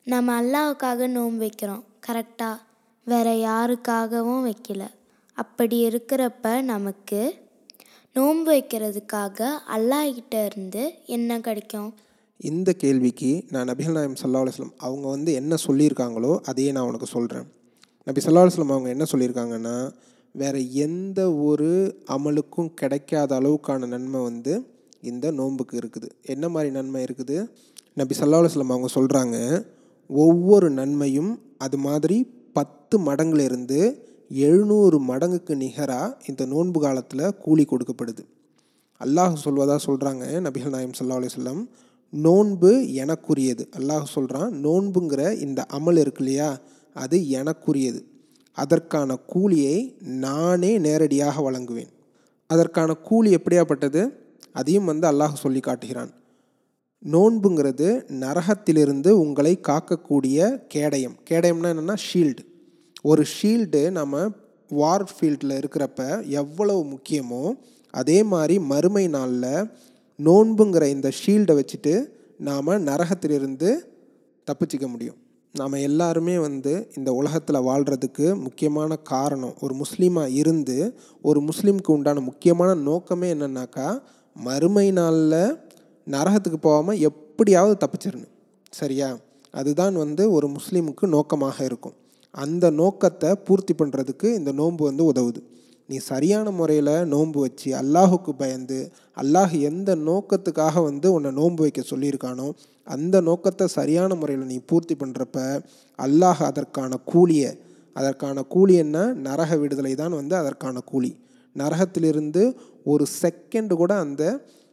நம்ம அல்லாவுக்காக நோன்பு வைக்கிறோம் கரெக்டாக வேற யாருக்காகவும் வைக்கல அப்படி இருக்கிறப்ப நமக்கு நோன்பு வைக்கிறதுக்காக அல்லாஹ்கிட்ட இருந்து என்ன கிடைக்கும் இந்த கேள்விக்கு நான் நபிகள் நாயம் சல்லா அலுவலம் அவங்க வந்து என்ன சொல்லியிருக்காங்களோ அதையே நான் உனக்கு சொல்கிறேன் நபி சல்லா அலுவலம் அவங்க என்ன சொல்லியிருக்காங்கன்னா வேறு எந்த ஒரு அமலுக்கும் கிடைக்காத அளவுக்கான நன்மை வந்து இந்த நோன்புக்கு இருக்குது என்ன மாதிரி நன்மை இருக்குது நபி சல்லா அலுவலம் அவங்க சொல்கிறாங்க ஒவ்வொரு நன்மையும் அது மாதிரி பத்து மடங்குலேருந்து எழுநூறு மடங்குக்கு நிகராக இந்த நோன்பு காலத்தில் கூலி கொடுக்கப்படுது அல்லாஹ் சொல்வதாக சொல்கிறாங்க நபிகள் நாயம் சல்லா அலுவலம் நோன்பு எனக்குரியது அல்லாஹ் சொல்கிறான் நோன்புங்கிற இந்த அமல் இருக்கு இல்லையா அது எனக்குரியது அதற்கான கூலியை நானே நேரடியாக வழங்குவேன் அதற்கான கூலி எப்படியாப்பட்டது அதையும் வந்து அல்லாஹ் சொல்லி காட்டுகிறான் நோன்புங்கிறது நரகத்திலிருந்து உங்களை காக்கக்கூடிய கேடயம் கேடயம்னா என்னென்னா ஷீல்டு ஒரு ஷீல்டு நம்ம வார் ஃபீல்டில் இருக்கிறப்ப எவ்வளவு முக்கியமோ அதே மாதிரி மறுமை நாளில் நோன்புங்கிற இந்த ஷீல்டை வச்சுட்டு நாம் நரகத்திலிருந்து தப்பிச்சிக்க முடியும் நாம் எல்லாருமே வந்து இந்த உலகத்தில் வாழ்கிறதுக்கு முக்கியமான காரணம் ஒரு முஸ்லீமாக இருந்து ஒரு முஸ்லீமுக்கு உண்டான முக்கியமான நோக்கமே என்னென்னாக்கா மறுமை நாளில் நரகத்துக்கு போகாமல் எப்படியாவது தப்பிச்சிடணும் சரியா அதுதான் வந்து ஒரு முஸ்லீமுக்கு நோக்கமாக இருக்கும் அந்த நோக்கத்தை பூர்த்தி பண்ணுறதுக்கு இந்த நோன்பு வந்து உதவுது நீ சரியான முறையில் நோன்பு வச்சு அல்லாஹுக்கு பயந்து அல்லாஹ் எந்த நோக்கத்துக்காக வந்து உன்னை நோன்பு வைக்க சொல்லியிருக்கானோ அந்த நோக்கத்தை சரியான முறையில் நீ பூர்த்தி பண்ணுறப்ப அல்லாஹ் அதற்கான கூலியை அதற்கான கூலி என்ன நரக விடுதலை தான் வந்து அதற்கான கூலி நரகத்திலிருந்து ஒரு செகண்ட் கூட அந்த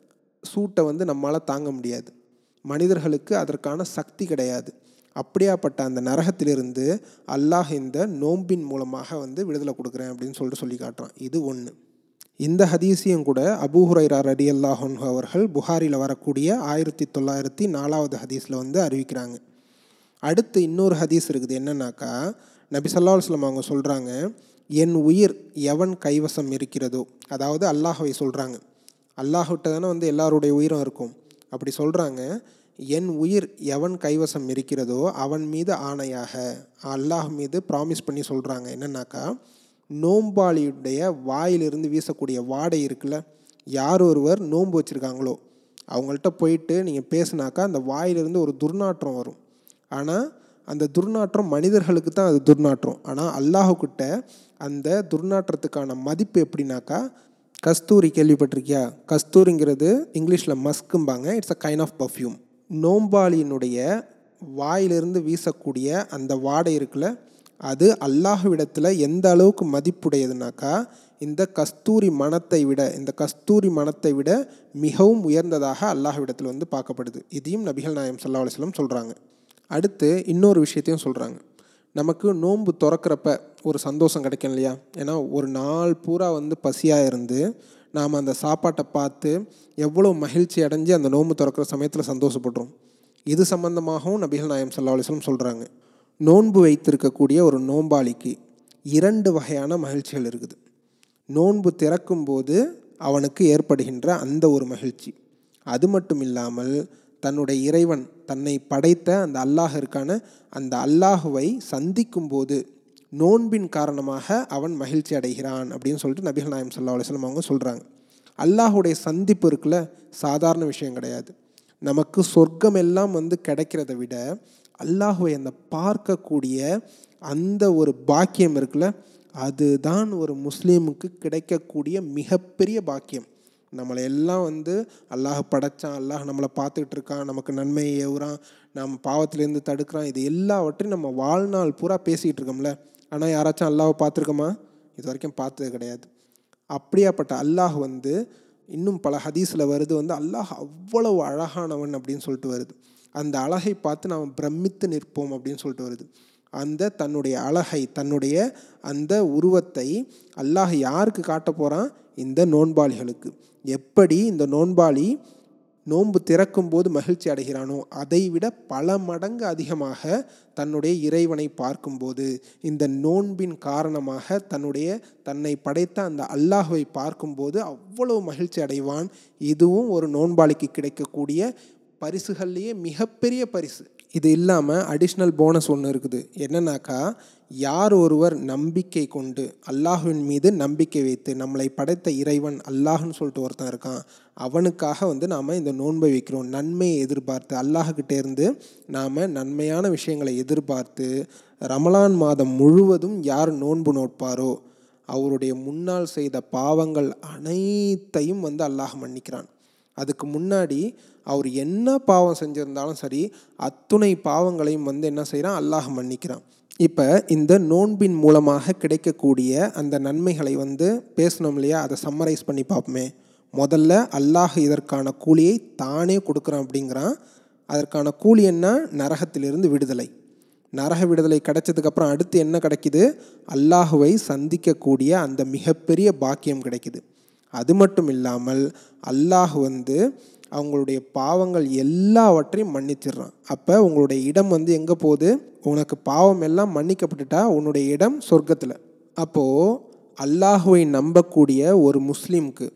சூட்டை வந்து நம்மளால் தாங்க முடியாது மனிதர்களுக்கு அதற்கான சக்தி கிடையாது அப்படியாப்பட்ட அந்த நரகத்திலிருந்து அல்லாஹ் இந்த நோம்பின் மூலமாக வந்து விடுதலை கொடுக்குறேன் அப்படின்னு சொல்லிட்டு சொல்லி காட்டுறான் இது ஒன்று இந்த ஹதீஸையும் கூட அபூஹுரைரா ரடி அல்லாஹன் அவர்கள் புகாரில் வரக்கூடிய ஆயிரத்தி தொள்ளாயிரத்தி நாலாவது ஹதீஸில் வந்து அறிவிக்கிறாங்க அடுத்து இன்னொரு ஹதீஸ் இருக்குது என்னன்னாக்கா நபி சொல்லா அலுவலம் அவங்க சொல்கிறாங்க என் உயிர் எவன் கைவசம் இருக்கிறதோ அதாவது அல்லாஹவை சொல்கிறாங்க அல்லாஹ்கிட்ட தானே வந்து எல்லாருடைய உயிரும் இருக்கும் அப்படி சொல்கிறாங்க என் உயிர் எவன் கைவசம் இருக்கிறதோ அவன் மீது ஆணையாக அல்லாஹ் மீது ப்ராமிஸ் பண்ணி சொல்கிறாங்க என்னன்னாக்கா நோம்பாளியுடைய வாயிலிருந்து வீசக்கூடிய வாடை இருக்குல்ல யார் ஒருவர் நோன்பு வச்சுருக்காங்களோ அவங்கள்ட்ட போயிட்டு நீங்கள் பேசுனாக்கா அந்த வாயிலிருந்து ஒரு துர்நாற்றம் வரும் ஆனால் அந்த துர்நாற்றம் மனிதர்களுக்கு தான் அது துர்நாற்றம் ஆனால் அல்லாஹுக்கிட்ட அந்த துர்நாற்றத்துக்கான மதிப்பு எப்படின்னாக்கா கஸ்தூரி கேள்விப்பட்டிருக்கியா கஸ்தூரிங்கிறது இங்கிலீஷில் மஸ்க்கும்பாங்க it's a kind of perfume நோம்பாளியினுடைய வாயிலிருந்து வீசக்கூடிய அந்த வாடை இருக்குல்ல அது அல்லாஹ்விடத்தில் எந்த அளவுக்கு மதிப்புடையதுனாக்கா இந்த கஸ்தூரி மனத்தை விட இந்த கஸ்தூரி மனத்தை விட மிகவும் உயர்ந்ததாக அல்லாஹ்விடத்தில் வந்து பார்க்கப்படுது இதையும் நபிகள் நாயம் சல்லா அலுவலம் சொல்கிறாங்க அடுத்து இன்னொரு விஷயத்தையும் சொல்கிறாங்க நமக்கு நோன்பு திறக்கிறப்ப ஒரு சந்தோஷம் கிடைக்கும் இல்லையா ஏன்னா ஒரு நாள் பூரா வந்து பசியாக இருந்து நாம் அந்த சாப்பாட்டை பார்த்து எவ்வளோ மகிழ்ச்சி அடைஞ்சு அந்த நோன்பு திறக்கிற சமயத்தில் சந்தோஷப்படுறோம் இது சம்பந்தமாகவும் நபிகள் நாயம் சல்லா அலுவலம் சொல்கிறாங்க நோன்பு வைத்திருக்கக்கூடிய ஒரு நோம்பாளிக்கு இரண்டு வகையான மகிழ்ச்சிகள் இருக்குது நோன்பு திறக்கும்போது அவனுக்கு ஏற்படுகின்ற அந்த ஒரு மகிழ்ச்சி அது மட்டும் இல்லாமல் தன்னுடைய இறைவன் தன்னை படைத்த அந்த அல்லாஹ் இருக்கான அந்த அல்லாஹுவை சந்திக்கும் போது நோன்பின் காரணமாக அவன் மகிழ்ச்சி அடைகிறான் அப்படின்னு சொல்லிட்டு நபிகள் நாயம் சல்லா அலுவலம் அவங்க சொல்கிறாங்க அல்லாஹுடைய சந்திப்பு இருக்குல்ல சாதாரண விஷயம் கிடையாது நமக்கு சொர்க்கம் எல்லாம் வந்து கிடைக்கிறத விட அல்லாஹுவை அந்த பார்க்கக்கூடிய அந்த ஒரு பாக்கியம் இருக்குல்ல அதுதான் ஒரு முஸ்லீமுக்கு கிடைக்கக்கூடிய மிகப்பெரிய பாக்கியம் நம்மளை எல்லாம் வந்து அல்லாஹ் படைச்சான் அல்லாஹ் நம்மளை பார்த்துக்கிட்டு இருக்கான் நமக்கு நன்மையை ஏவுறான் நம்ம பாவத்திலேருந்து தடுக்கிறான் இது எல்லாவற்றையும் நம்ம வாழ்நாள் பூரா பேசிகிட்டு இருக்கோம்ல ஆனால் யாராச்சும் அல்லாஹை பார்த்துருக்கோமா இது வரைக்கும் பார்த்தது கிடையாது அப்படியாப்பட்ட அல்லாஹ் வந்து இன்னும் பல ஹதீஸில் வருது வந்து அல்லாஹ் அவ்வளவு அழகானவன் அப்படின்னு சொல்லிட்டு வருது அந்த அழகை பார்த்து நாம் பிரமித்து நிற்போம் அப்படின்னு சொல்லிட்டு வருது அந்த தன்னுடைய அழகை தன்னுடைய அந்த உருவத்தை அல்லாஹ் யாருக்கு காட்ட போகிறான் இந்த நோன்பாளிகளுக்கு எப்படி இந்த நோன்பாளி நோன்பு திறக்கும் போது மகிழ்ச்சி அடைகிறானோ அதை விட பல மடங்கு அதிகமாக தன்னுடைய இறைவனை பார்க்கும்போது இந்த நோன்பின் காரணமாக தன்னுடைய தன்னை படைத்த அந்த அல்லாஹுவை பார்க்கும்போது அவ்வளவு மகிழ்ச்சி அடைவான் இதுவும் ஒரு நோன்பாளிக்கு கிடைக்கக்கூடிய பரிசுகள்லேயே மிகப்பெரிய பரிசு இது இல்லாமல் அடிஷ்னல் போனஸ் ஒன்று இருக்குது என்னன்னாக்கா யார் ஒருவர் நம்பிக்கை கொண்டு அல்லாஹுவின் மீது நம்பிக்கை வைத்து நம்மளை படைத்த இறைவன் அல்லாஹ்னு சொல்லிட்டு ஒருத்தன் இருக்கான் அவனுக்காக வந்து நாம் இந்த நோன்பை வைக்கிறோம் நன்மையை எதிர்பார்த்து அல்லாஹ்கிட்டே இருந்து நாம் நன்மையான விஷயங்களை எதிர்பார்த்து ரமலான் மாதம் முழுவதும் யார் நோன்பு நோட்பாரோ அவருடைய முன்னால் செய்த பாவங்கள் அனைத்தையும் வந்து அல்லாஹ் மன்னிக்கிறான் அதுக்கு முன்னாடி அவர் என்ன பாவம் செஞ்சுருந்தாலும் சரி அத்துணை பாவங்களையும் வந்து என்ன செய்கிறான் அல்லாஹ் மன்னிக்கிறான் இப்போ இந்த நோன்பின் மூலமாக கிடைக்கக்கூடிய அந்த நன்மைகளை வந்து பேசணும் இல்லையா அதை சம்மரைஸ் பண்ணி பார்ப்போமே முதல்ல அல்லாஹ் இதற்கான கூலியை தானே கொடுக்குறான் அப்படிங்கிறான் அதற்கான கூலி என்ன நரகத்திலிருந்து விடுதலை நரக விடுதலை கிடைச்சதுக்கப்புறம் அடுத்து என்ன கிடைக்குது அல்லாஹுவை சந்திக்கக்கூடிய அந்த மிகப்பெரிய பாக்கியம் கிடைக்குது அது மட்டும் இல்லாமல் அல்லாஹ் வந்து அவங்களுடைய பாவங்கள் எல்லாவற்றையும் மன்னிச்சிடுறான் அப்போ உங்களுடைய இடம் வந்து எங்கே போகுது உனக்கு பாவம் எல்லாம் மன்னிக்கப்பட்டுட்டா உன்னுடைய இடம் சொர்க்கத்தில் அப்போது அல்லாஹுவை நம்பக்கூடிய ஒரு முஸ்லீம்க்கு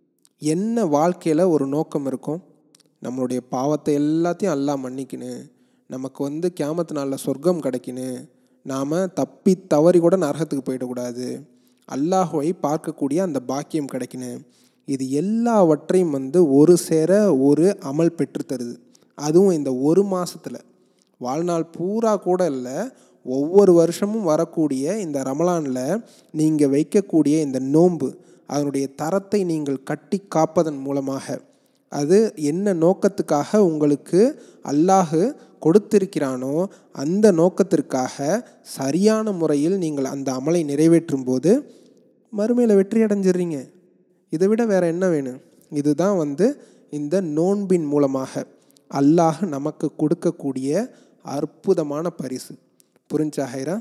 என்ன வாழ்க்கையில் ஒரு நோக்கம் இருக்கும் நம்மளுடைய பாவத்தை எல்லாத்தையும் அல்லாஹ் மன்னிக்கணும் நமக்கு வந்து கியாமத்து நாளில் சொர்க்கம் கிடைக்கணும் நாம் தப்பி தவறி கூட நரகத்துக்கு போயிடக்கூடாது அல்லாஹுவை பார்க்கக்கூடிய அந்த பாக்கியம் கிடைக்கணும் இது எல்லாவற்றையும் வந்து ஒரு சேர ஒரு அமல் பெற்று தருது அதுவும் இந்த ஒரு மாதத்தில் வாழ்நாள் பூரா கூட இல்லை ஒவ்வொரு வருஷமும் வரக்கூடிய இந்த ரமலானில் நீங்கள் வைக்கக்கூடிய இந்த நோன்பு அதனுடைய தரத்தை நீங்கள் கட்டி காப்பதன் மூலமாக அது என்ன நோக்கத்துக்காக உங்களுக்கு அல்லாஹ் கொடுத்திருக்கிறானோ அந்த நோக்கத்திற்காக சரியான முறையில் நீங்கள் அந்த அமலை நிறைவேற்றும் போது மறுமையில் வெற்றி அடைஞ்சிடுறீங்க இதை விட வேறு என்ன வேணும் இதுதான் வந்து இந்த நோன்பின் மூலமாக அல்லாஹ் நமக்கு கொடுக்கக்கூடிய அற்புதமான பரிசு புரிஞ்சா ஹைரா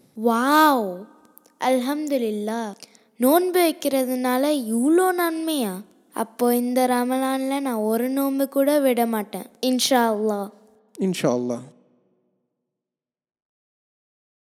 வாவ் அல்ஹம்துலில்லா நோன்பு வைக்கிறதுனால இவ்வளோ நன்மையா அப்போ இந்த ரமலானில் நான் ஒரு நோன்பு கூட விட மாட்டேன் இன்ஷா அல்லாஹ் இன்ஷா அல்லாஹ்